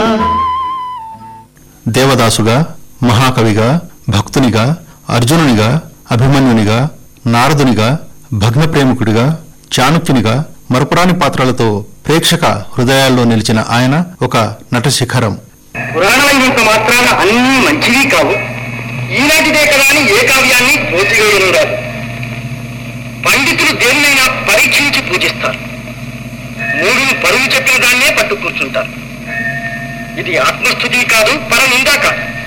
దేవదాసుగా మహాకవిగా భక్తునిగా అర్జునునిగా అభిమన్యునిగా నారదునిగా భగ్న ప్రేమికుడిగా చాణక్యునిగా మరపురాని పాత్రలతో ప్రేక్షక హృదయాల్లో నిలిచిన ఆయన ఒక నట శిఖరం పురాణమైనంత మాత్రాన అన్నీ మంచివి కావు ఈనాటిదే కదా అని ఏ కావ్యాన్ని పోతివేయడం రాదు పండితులు దేన్నైనా పరీక్షించి పూజిస్తారు మూడును పరువు చెప్పిన దాన్నే పట్టు కూర్చుంటారు ఇది ఆత్మస్థుతి కాదు పరనిందా కాదు